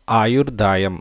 ఆయుర్దాయం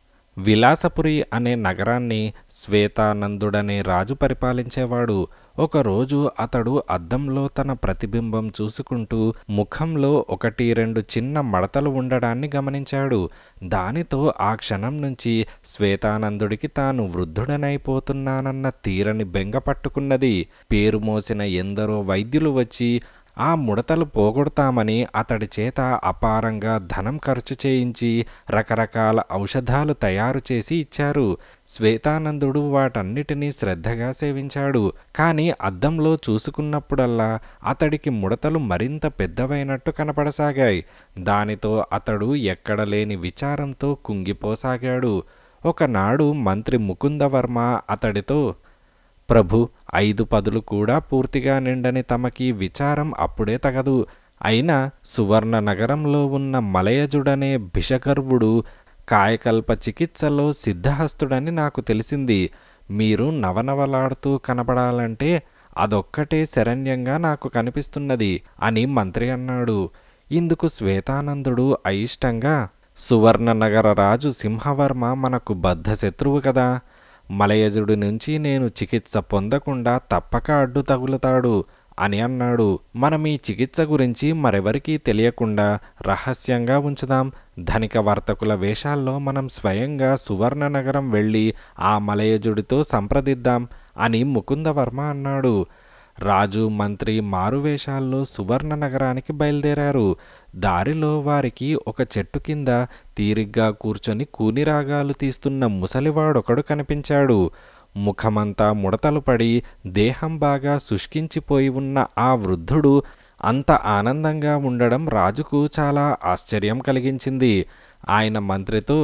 విలాసపురి అనే నగరాన్ని శ్వేతానందుడనే రాజు పరిపాలించేవాడు ఒకరోజు అతడు అద్దంలో తన ప్రతిబింబం చూసుకుంటూ ముఖంలో ఒకటి రెండు చిన్న మడతలు ఉండడాన్ని గమనించాడు దానితో ఆ క్షణం నుంచి శ్వేతానందుడికి తాను వృద్ధుడనైపోతున్నానన్న తీరని బెంగ పట్టుకున్నది పేరు మోసిన ఎందరో వైద్యులు వచ్చి ఆ ముడతలు పోగొడతామని అతడి చేత అపారంగా ధనం ఖర్చు చేయించి రకరకాల ఔషధాలు తయారు చేసి ఇచ్చారు శ్వేతానందుడు వాటన్నిటినీ శ్రద్ధగా సేవించాడు కానీ అద్దంలో చూసుకున్నప్పుడల్లా అతడికి ముడతలు మరింత పెద్దవైనట్టు కనపడసాగాయి దానితో అతడు ఎక్కడలేని విచారంతో కుంగిపోసాగాడు ఒకనాడు మంత్రి ముకుందవర్మ అతడితో ప్రభు ఐదు పదులు కూడా పూర్తిగా నిండని తమకి విచారం అప్పుడే తగదు అయినా సువర్ణ నగరంలో ఉన్న మలయజుడనే భిషగర్వుడు కాయకల్ప చికిత్సలో సిద్ధహస్తుడని నాకు తెలిసింది మీరు నవనవలాడుతూ కనపడాలంటే అదొక్కటే శరణ్యంగా నాకు కనిపిస్తున్నది అని మంత్రి అన్నాడు ఇందుకు శ్వేతానందుడు అయిష్టంగా సువర్ణ నగర రాజు సింహవర్మ మనకు బద్ధ శత్రువు కదా మలయజుడి నుంచి నేను చికిత్స పొందకుండా తప్పక అడ్డు తగులుతాడు అని అన్నాడు మనం ఈ చికిత్స గురించి మరెవరికీ తెలియకుండా రహస్యంగా ఉంచుదాం ధనిక వర్తకుల వేషాల్లో మనం స్వయంగా సువర్ణ నగరం వెళ్ళి ఆ మలయజుడితో సంప్రదిద్దాం అని ముకుందవర్మ అన్నాడు రాజు మంత్రి మారువేషాల్లో సువర్ణ నగరానికి బయలుదేరారు దారిలో వారికి ఒక చెట్టు కింద తీరిగ్గా కూర్చొని కూనిరాగాలు తీస్తున్న ముసలివాడొకడు కనిపించాడు ముఖమంతా ముడతలు పడి దేహం బాగా శుష్కించిపోయి ఉన్న ఆ వృద్ధుడు అంత ఆనందంగా ఉండడం రాజుకు చాలా ఆశ్చర్యం కలిగించింది ఆయన మంత్రితో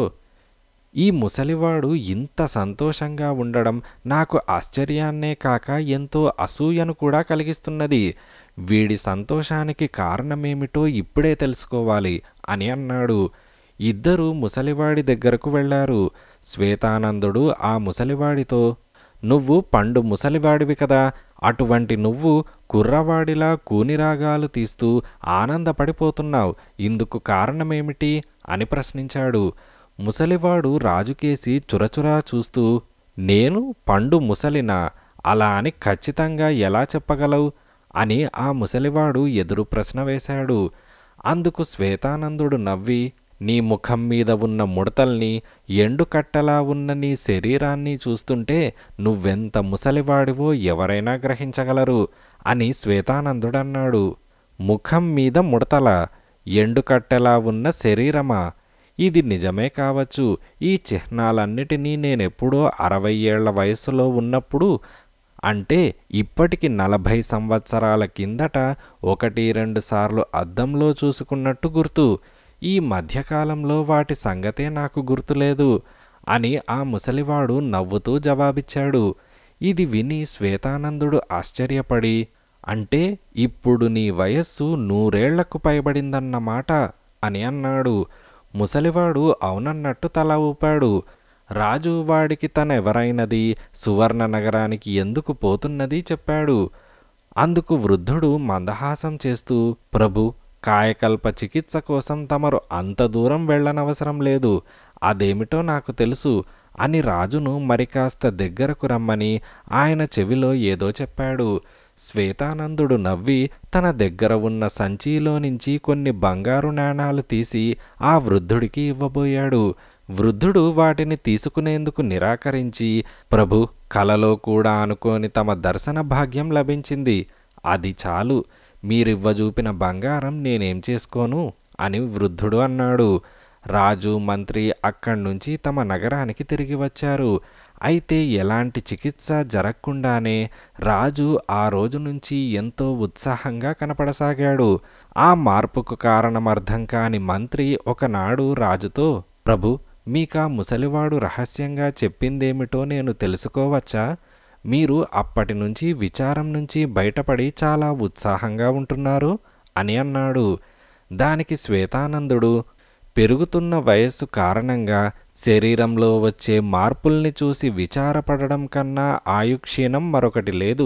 ఈ ముసలివాడు ఇంత సంతోషంగా ఉండడం నాకు ఆశ్చర్యాన్నే కాక ఎంతో అసూయను కూడా కలిగిస్తున్నది వీడి సంతోషానికి కారణమేమిటో ఇప్పుడే తెలుసుకోవాలి అని అన్నాడు ఇద్దరూ ముసలివాడి దగ్గరకు వెళ్ళారు శ్వేతానందుడు ఆ ముసలివాడితో నువ్వు పండు ముసలివాడివి కదా అటువంటి నువ్వు కుర్రవాడిలా కూనిరాగాలు తీస్తూ ఆనందపడిపోతున్నావు ఇందుకు కారణమేమిటి అని ప్రశ్నించాడు ముసలివాడు రాజుకేసి చురచురా చూస్తూ నేను పండు ముసలినా అలా అని ఖచ్చితంగా ఎలా చెప్పగలవు అని ఆ ముసలివాడు ఎదురు ప్రశ్న వేశాడు అందుకు శ్వేతానందుడు నవ్వి నీ ముఖం మీద ఉన్న ముడతల్ని ఎండుకట్టలా ఉన్న నీ శరీరాన్ని చూస్తుంటే నువ్వెంత ముసలివాడివో ఎవరైనా గ్రహించగలరు అని శ్వేతానందుడన్నాడు ముఖం మీద ముడతల ఎండుకట్టెలా ఉన్న శరీరమా ఇది నిజమే కావచ్చు ఈ చిహ్నాలన్నిటినీ నేనెప్పుడో అరవై ఏళ్ల వయసులో ఉన్నప్పుడు అంటే ఇప్పటికి నలభై సంవత్సరాల కిందట ఒకటి రెండు సార్లు అద్దంలో చూసుకున్నట్టు గుర్తు ఈ మధ్యకాలంలో వాటి సంగతే నాకు గుర్తులేదు అని ఆ ముసలివాడు నవ్వుతూ జవాబిచ్చాడు ఇది విని శ్వేతానందుడు ఆశ్చర్యపడి అంటే ఇప్పుడు నీ వయస్సు నూరేళ్లకు పైబడిందన్నమాట అని అన్నాడు ముసలివాడు అవునన్నట్టు తల ఊపాడు రాజు వాడికి తనెవరైనది సువర్ణ నగరానికి ఎందుకు పోతున్నది చెప్పాడు అందుకు వృద్ధుడు మందహాసం చేస్తూ ప్రభు కాయకల్ప చికిత్స కోసం తమరు అంత దూరం వెళ్ళనవసరం లేదు అదేమిటో నాకు తెలుసు అని రాజును మరి కాస్త దగ్గరకు రమ్మని ఆయన చెవిలో ఏదో చెప్పాడు శ్వేతానందుడు నవ్వి తన దగ్గర ఉన్న సంచిలో నుంచి కొన్ని బంగారు నాణాలు తీసి ఆ వృద్ధుడికి ఇవ్వబోయాడు వృద్ధుడు వాటిని తీసుకునేందుకు నిరాకరించి ప్రభు కలలో కూడా అనుకోని తమ దర్శన భాగ్యం లభించింది అది చాలు మీరివ్వజూపిన బంగారం నేనేం చేసుకోను అని వృద్ధుడు అన్నాడు రాజు మంత్రి అక్కడి నుంచి తమ నగరానికి తిరిగి వచ్చారు అయితే ఎలాంటి చికిత్స జరగకుండానే రాజు ఆ రోజు నుంచి ఎంతో ఉత్సాహంగా కనపడసాగాడు ఆ మార్పుకు కారణమర్థం కాని మంత్రి ఒకనాడు రాజుతో ప్రభు మీకా ముసలివాడు రహస్యంగా చెప్పిందేమిటో నేను తెలుసుకోవచ్చా మీరు అప్పటి నుంచి విచారం నుంచి బయటపడి చాలా ఉత్సాహంగా ఉంటున్నారు అని అన్నాడు దానికి శ్వేతానందుడు పెరుగుతున్న వయస్సు కారణంగా శరీరంలో వచ్చే మార్పుల్ని చూసి విచారపడడం కన్నా ఆయుక్షీణం మరొకటి లేదు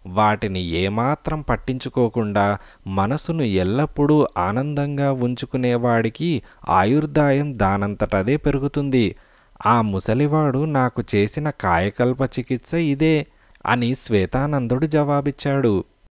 వాటిని ఏమాత్రం పట్టించుకోకుండా మనసును ఎల్లప్పుడూ ఆనందంగా ఉంచుకునేవాడికి ఆయుర్దాయం దానంతటదే పెరుగుతుంది ఆ ముసలివాడు నాకు చేసిన కాయకల్ప చికిత్స ఇదే అని శ్వేతానందుడు జవాబిచ్చాడు